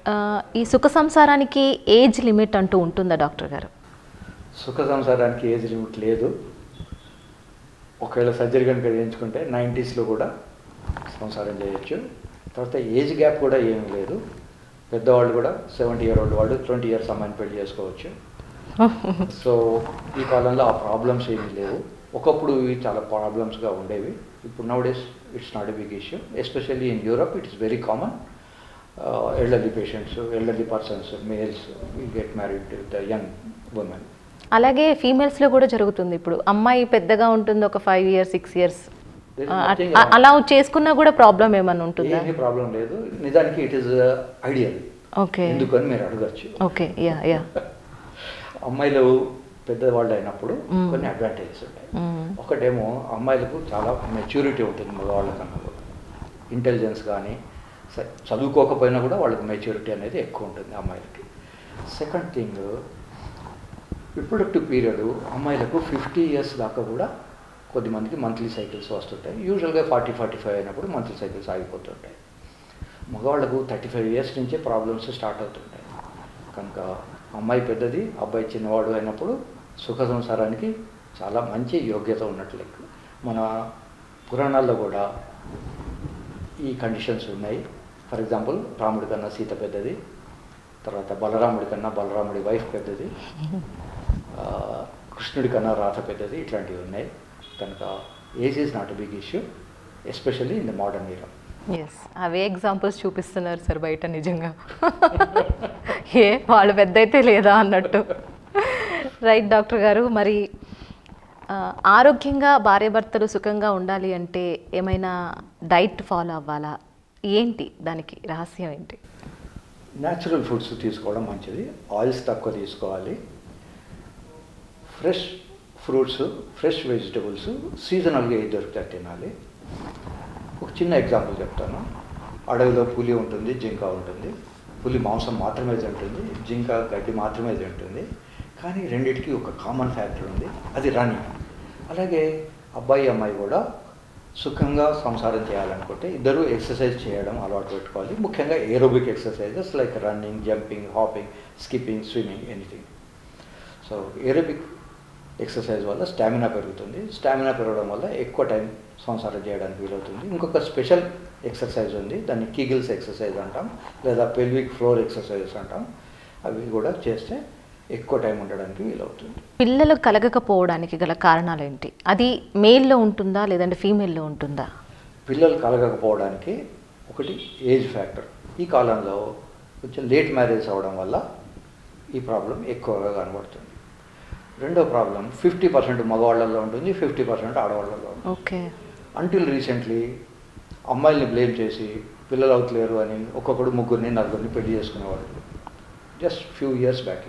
ఆ, ఈ సుఖ సంసారానికి ఏజ్ లిమిట్ అంటూ ఉంటుందా డాక్టర్ గారు సుఖ సంసారానికి ఏజ్ లిమిట్ లేదు ఒకవేళ సర్జరీ కనుక చేయించుకుంటే నైంటీస్లో కూడా సంసారం చేయొచ్చు తర్వాత ఏజ్ గ్యాప్ కూడా ఏమీ లేదు పెద్దవాళ్ళు కూడా సెవెంటీ ఇయర్ ఓల్డ్ వాళ్ళు ట్వంటీ ఇయర్స్ అమ్మాయిని పెళ్లి చేసుకోవచ్చు సో ఈ కాలంలో ఆ ప్రాబ్లమ్స్ ఏమీ లేవు ఒకప్పుడు ఇవి చాలా ప్రాబ్లమ్స్గా ఉండేవి ఇప్పుడు nowadays it's not a big issue especially in Europe it is very common elderly patients elderly persons males will get married the young women అలాగే ఫీమేల్స్లో కూడా జరుగుతుంది ఇప్పుడు అమ్మాయి పెద్దగా ఉంటుంది ఒక five years six years There is nothing అలా చేసుకున్నా కూడా ప్రాబ్లం ఏమైనా ఉంటుందా ఏమీ ప్రాబ్లం లేదు నిజానికి ఇట్ ఈస్ ఐడియల్ ఓకే ఎందుకని మీరు అడగచ్చు ఓకే యా యా అమ్మాయిలు పెద్దవాళ్ళు అయినప్పుడు కొన్ని అడ్వాంటేజెస్ ఉంటాయి ఒకటేమో అమ్మాయిలకు చాలా మెచ్యూరిటీ ఉంటుంది మగవాళ్ళ కన్నా కూడా ఇంటెలిజెన్స్ కానీ స- చదువుకోకపోయినా కూడా వాళ్ళకి మెచ్యూరిటీ అనేది ఎక్కువ ఉంటుంది అమ్మాయిలకి సెకండ్ థింగ్ రిప్రొడక్టివ్ పీరియడ్ అమ్మాయిలకు ఫిఫ్టీ ఇయర్స్ దాకా కూడా కొద్దిమందికి మంత్లీ సైకిల్స్ వస్తుంటాయి యూజువల్గా ఫార్టీ ఫార్టీ ఫైవ్ అయినప్పుడు మంత్లీ సైకిల్స్ ఆగిపోతుంటాయి మగవాళ్ళకు థర్టీ ఫైవ్ ఇయర్స్ నుంచే ప్రాబ్లమ్స్ స్టార్ట్ అవుతుంటాయి కనుక అమ్మాయి పెద్దది అబ్బాయి చిన్నవాడు అయినప్పుడు సుఖ సంసారానికి చాలా మంచి యోగ్యత ఉన్నట్లు లెక్క మన పురాణాల్లో కూడా ఈ కండిషన్స్ ఉన్నాయి ఫర్ ఎగ్జాంపుల్ రాముడి కన్నా సీత పెద్దది తర్వాత బలరాముడి కన్నా బలరాముడి వైఫ్ పెద్దది ఆ, కృష్ణుడి కన్నా రాధ పెద్దది ఇట్లాంటివి ఉన్నాయి కనుక age is not a big issue especially in the modern era as అవే ఎగ్జాంపుల్స్ చూపిస్తున్నారు సార్ బయట నిజంగా ఏ వాళ్ళు పెద్ద అయితే లేదా అన్నట్టు రైట్ డాక్టర్ గారు మరి ఆ, ఆరోగ్యంగా భార్యాభర్తలు సుఖంగా ఉండాలి అంటే ఏమైనా డైట్ ఫాలో అవ్వాలా ఏంటి దానికి రహస్యం ఏంటి న్యాచురల్ ఫుడ్స్ తీసుకోవడం మంచిది ఆయిల్స్ తక్కువ తీసుకోవాలి ఫ్రెష్ ఫ్రూట్స్ ఫ్రెష్ వెజిటబుల్స్ సీజనల్గా ఏది దొరికితే అది తినాలి ఒక చిన్న ఎగ్జాంపుల్ చెప్తాను అడవిలో పులి ఉంటుంది జింక ఉంటుంది పులి మాంసం మాత్రమే తింటుంది జింక గడ్డి మాత్రమే తింటుంది కానీ రెండిటికి ఒక కామన్ ఫ్యాక్టర్ ఉంది అది రన్నింగ్ అలాగే అబ్బాయి అమ్మాయి కూడా సుఖంగా సంసారం చేయాలనుకుంటే ఇద్దరు ఎక్సర్సైజ్ చేయడం అలవాటు పెట్టుకోవాలి ముఖ్యంగా aerobic exercises like running jumping hopping skipping swimming anything so aerobic exercise వల్ల స్టామినా పెరుగుతుంది స్టామినా పెరగడం వల్ల ఎక్కువ టైం సంసారం చేయడానికి వీలవుతుంది ఇంకొక స్పెషల్ ఎక్సర్సైజ్ ఉంది దాన్ని కీగిల్స్ ఎక్సర్సైజ్ అంటాం లేదా పెల్విక్ ఫ్లోర్ ఎక్సర్సైజెస్ అంటాం అవి కూడా చేస్తే ఎక్కువ టైం ఉండడానికి వీలవుతుంది పిల్లలు కలగకపోవడానికి గల కారణాలు ఏంటి అది మేల్లో ఉంటుందా లేదంటే ఫీమేల్లో ఉంటుందా పిల్లలు కలగకపోవడానికి ఒకటి ఏజ్ ఫ్యాక్టర్ ఈ కాలంలో కొంచెం లేట్ మ్యారేజ్ అవ్వడం వల్ల ఈ ప్రాబ్లం ఎక్కువగా కనబడుతుంది రెండో ప్రాబ్లం ఫిఫ్టీ పర్సెంట్ మగవాళ్ళల్లో ఉంటుంది ఫిఫ్టీ పర్సెంట్ ఆడవాళ్ళలో ఉంటుంది ఓకే అంటిల్ రీసెంట్లీ అమ్మాయిల్ని బ్లేమ్ చేసి పిల్లలు అవుతలేరు అని ఒక్కొక్కడు ముగ్గురిని నలుగురిని పెళ్లి చేసుకునేవాడు జస్ట్ ఫ్యూ ఇయర్స్ బ్యాక్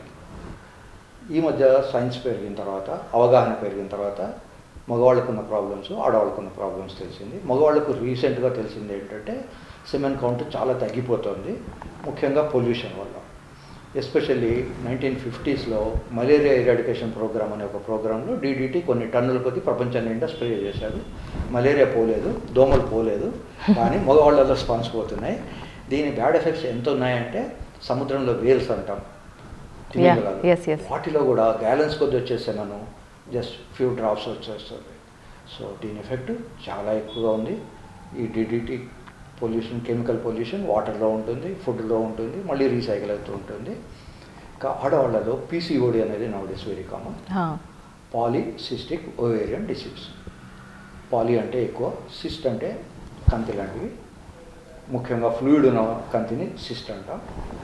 ఈ మధ్య సైన్స్ పెరిగిన తర్వాత అవగాహన పెరిగిన తర్వాత మగవాళ్ళకు ఉన్న ప్రాబ్లమ్స్ ఆడవాళ్ళకు ఉన్న ప్రాబ్లమ్స్ తెలిసింది మగవాళ్ళకు రీసెంట్గా తెలిసింది ఏంటంటే సిమెన్ కౌంట్ చాలా తగ్గిపోతుంది ముఖ్యంగా పొల్యూషన్ వల్ల ఎస్పెషల్లీ నైన్టీన్ ఫిఫ్టీస్లో మలేరియా ఎరాడికేషన్ ప్రోగ్రామ్ అనే ఒక ప్రోగ్రాంలో డీడీటీ కొన్ని టన్నుల కొద్ది ప్రపంచం నిండా స్ప్రే చేశారు మలేరియా పోలేదు దోమలు పోలేదు కానీ మగవాళ్ళలో స్పాన్స్ పోతున్నాయి దీని బ్యాడ్ ఎఫెక్ట్స్ ఎంత ఉన్నాయంటే సముద్రంలో వేల్స్ అంటాం తిమింగలాలు. yes, yes. వాటిలో కూడా గ్యాలన్స్ కొద్ది వచ్చేస్తే మనం జస్ట్ ఫ్యూ డ్రాప్స్ వచ్చేస్తుంది సో దీని ఎఫెక్ట్ చాలా ఎక్కువగా ఉంది ఈ డిడిటీ పొల్యూషన్ కెమికల్ పొల్యూషన్ వాటర్లో ఉంటుంది ఫుడ్లో ఉంటుంది మళ్ళీ రీసైకిల్ అవుతూ ఉంటుంది ఇంకా ఆడవాళ్ళలో పీసీఓడి అనేది nowadays very common polycystic ovarian disease poly అంటే ఎక్కువ సిస్ట్ అంటే కంతి లాంటివి ముఖ్యంగా ఫ్లూయిడ్ ఉన్న కంతిని సిస్ట్ అంటాం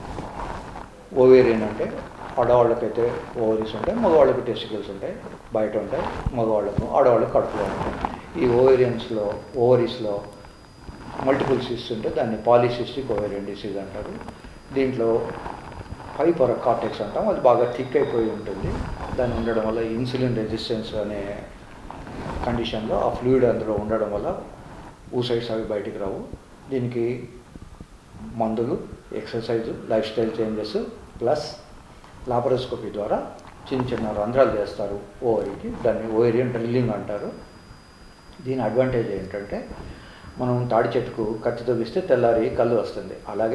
ఓవేరియన్ అంటే ఆడవాళ్ళకైతే ఓవరీస్ ఉంటాయి మగవాళ్ళకి టెస్టికల్స్ ఉంటాయి బయట ఉంటాయి మగవాళ్ళకు ఆడవాళ్ళకు కడుపులో ఉంటాయి ఈ ఓవేరియన్స్లో ఓవరీస్లో మల్టిపుల్ సిస్ట్ ఉంటే దాన్ని పాలిసిస్టిక్ ఓవేరియన్ డిసీజ్ అంటారు దీంట్లో హైపర్ కార్టెక్స్ అంటాం అది బాగా థిక్ అయిపోయి ఉంటుంది దాన్ని ఉండడం వల్ల ఇన్సులిన్ రెసిస్టెన్స్ అనే కండిషన్లో ఆ ఫ్లూయిడ్ అందులో ఉండడం వల్ల ఊసైడ్స్ అవి బయటికి రావు దీనికి మందులు exercise lifestyle changes plus laparoscopy ద్వారా చిన్న చిన్న రంధ్రాలు చేస్తారు ఓవరీకి దాన్ని ఓవేరియన్ డ్రిల్లింగ్ అంటారు దీని అడ్వాంటేజ్ ఏంటంటే మనం తాడి చెట్టుకు కత్తితో తీస్తే తెల్లారి కళ్ళు వస్తుంది అలాగే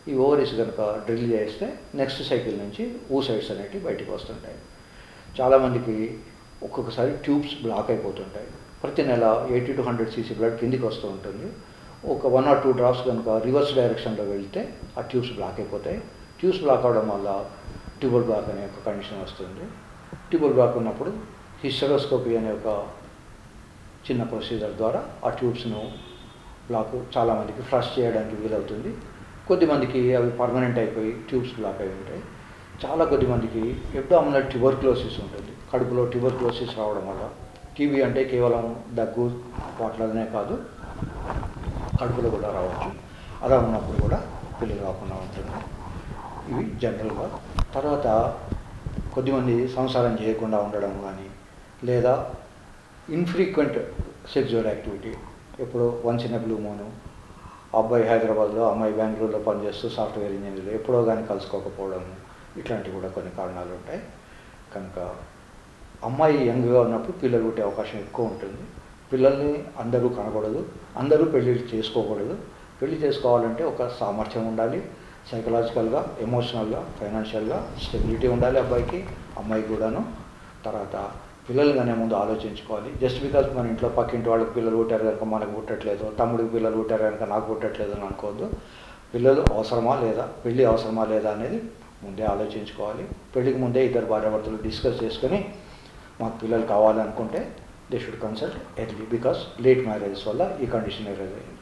ఈ ఓవరీస్ కనుక డ్రిల్ చేస్తే నెక్స్ట్ సైకిల్ నుంచి ఊసైడ్స్ అనేటివి బయటికి వస్తుంటాయి చాలామందికి ఒక్కొక్కసారి ట్యూబ్స్ బ్లాక్ అయిపోతుంటాయి ప్రతి నెల eighty to hundred CC blood కిందికి వస్తూ ఉంటుంది ఒక వన్ ఆర్ టూ డ్రాప్స్ కనుక రివర్స్ డైరెక్షన్లో వెళ్తే ఆ ట్యూబ్స్ బ్లాక్ అయిపోతాయి ట్యూబ్స్ బ్లాక్ అవడం వల్ల ట్యూబల్ బ్లాక్ అనే ఒక కండిషన్ వస్తుంది ట్యూబల్ బ్లాక్ ఉన్నప్పుడు హిస్టరోస్కోపీ అనే ఒక చిన్న ప్రొసీజర్ ద్వారా ఆ ట్యూబ్స్ను బ్లాక్ చాలామందికి ఫ్లష్ చేయడానికి వీలవుతుంది కొద్దిమందికి అవి పర్మనెంట్ అయిపోయి ట్యూబ్స్ బ్లాక్ అయి ఉంటాయి చాలా కొద్దిమందికి ఎబ్డామినల్ ట్యూబర్క్లోసిస్ ఉంటుంది కడుపులో ట్యూబర్క్లోసిస్ రావడం వల్ల టీబీ అంటే కేవలం దగ్గు వాటిలోనే కాదు కడుపులో కూడా రావచ్చు అలా ఉన్నప్పుడు కూడా పిల్లలు రాకుండా ఉంటుంది ఇవి జనరల్గా తర్వాత కొద్దిమంది సంసారం చేయకుండా ఉండడం కానీ లేదా ఇన్ఫ్రీక్వెంట్ సెక్జువల్ యాక్టివిటీ ఎప్పుడో వన్స్ ఇన్ బ్లూ మూను అబ్బాయి హైదరాబాద్లో అమ్మాయి బెంగళూరులో పనిచేస్తూ సాఫ్ట్వేర్ ఇంజనీర్లు ఎప్పుడో కానీ కలుసుకోకపోవడం ఇట్లాంటివి కూడా కొన్ని కారణాలు ఉంటాయి కనుక అమ్మాయి యంగ్గా ఉన్నప్పుడు పిల్లలు పుట్టే అవకాశం ఎక్కువ ఉంటుంది పిల్లల్ని అందరూ కనకూడదు అందరూ పెళ్లి చేసుకోకూడదు పెళ్లి చేసుకోవాలంటే ఒక సామర్థ్యం ఉండాలి సైకలాజికల్గా ఎమోషనల్గా ఫైనాన్షియల్గా స్టెబిలిటీ ఉండాలి అబ్బాయికి అమ్మాయికి కూడాను తర్వాత పిల్లలు కానీ ముందు ఆలోచించుకోవాలి జస్ట్ బికాజ్ మన ఇంట్లో పక్కింటి వాళ్ళకి పిల్లలు పుట్టారు కనుక మనకు పుట్టట్లేదు తమ్ముడికి పిల్లలు పుట్టారు కనుక నాకు పుట్టట్లేదు అని అనుకోవద్దు పిల్లలు అవసరమా లేదా పెళ్ళి అవసరమా లేదా అనేది ముందే ఆలోచించుకోవాలి పెళ్ళికి ముందే ఇద్దరు భార్యాభర్తలు డిస్కస్ చేసుకొని మాకు పిల్లలు కావాలనుకుంటే they should consult early because late marriages వల్ల ఈ కండిషన్ ఎరేజ్ అయింది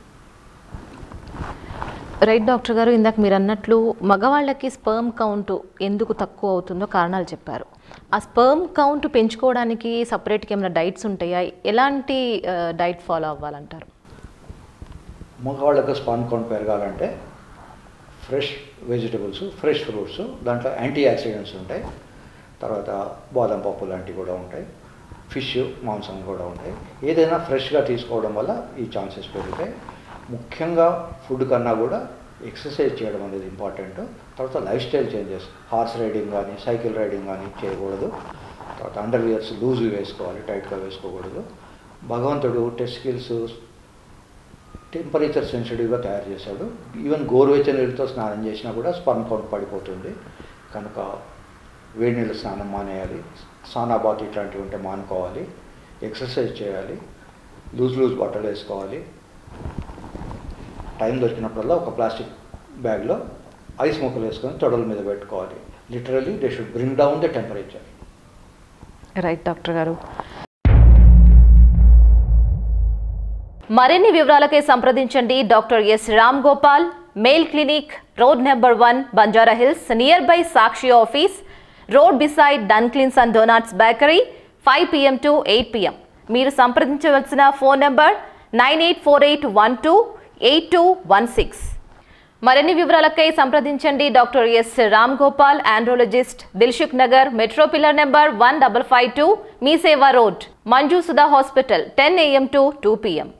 రైట్ డాక్టర్ గారు ఇందాక మీరు అన్నట్లు మగవాళ్ళకి స్పర్మ్ కౌంట్ ఎందుకు తక్కువ అవుతుందో కారణాలు చెప్పారు ఆ స్పర్మ్ కౌంట్ పెంచుకోవడానికి సపరేట్గా ఏమైనా డైట్స్ ఉంటాయా ఎలాంటి డైట్ ఫాలో అవ్వాలంటారు మగవాళ్ళకు స్పాన్ కౌంట్ పెరగాలంటే ఫ్రెష్ వెజిటబుల్స్ ఫ్రెష్ ఫ్రూట్స్ దాంట్లో యాంటీ ఆక్సిడెంట్స్ ఉంటాయి తర్వాత బాదం పప్పు లాంటివి కూడా ఉంటాయి ఫిష్ మాంసం కూడా ఉంటాయి ఏదైనా ఫ్రెష్గా తీసుకోవడం వల్ల ఈ ఛాన్సెస్ పెరుగుతాయి ముఖ్యంగా ఫుడ్ కన్నా కూడా ఎక్సర్సైజ్ చేయడం అనేది ఇంపార్టెంట్ తర్వాత lifestyle changes horse riding కానీ సైకిల్ రైడింగ్ కానీ చేయకూడదు తర్వాత అండర్ వియర్స్ లూజ్ వేసుకోవాలి టైట్గా వేసుకోకూడదు భగవంతుడు టెస్కిల్స్ టెంపరేచర్ సెన్సిటివ్గా తయారు చేశాడు ఈవెన్ గోరువెచ్చని నీళ్ళతో స్నానం చేసినా కూడా స్పర్మ్ కౌంట్ పడిపోతుంది కనుక వేడి నీళ్ళ స్నానం మానేయాలి సానాబాత్ ఇట్లాంటివి ఉంటే మానుకోవాలి ఎక్సర్సైజ్ చేయాలి లూజ్ లూజ్ బట్టలు వేసుకోవాలి టైం దొరికినప్పుడల్లా ఒక ప్లాస్టిక్ బ్యాగ్లో ఐస్ ముక్కలు వేసుకొని తొడల మీద పెట్టుకోవాలి literally they should bring down the temperature right doctor గారు మరిన్ని వివరాలకై సంప్రదించండి doctor S Ram Gopal male clinic road number one Banjara Hills near by Sakshi office road beside Dunkin and Donuts bakery five PM to eight PM మీరు సంప్రదించవలసిన phone number nine eight four eight one two eight two one six మరిన్ని వివరాలకై సంప్రదించండి doctor S Ram Gopal andrologist Dilsukh Nagar metro pillar number one double five two Mee Seva road Manju Sudha hospital ten AM to two PM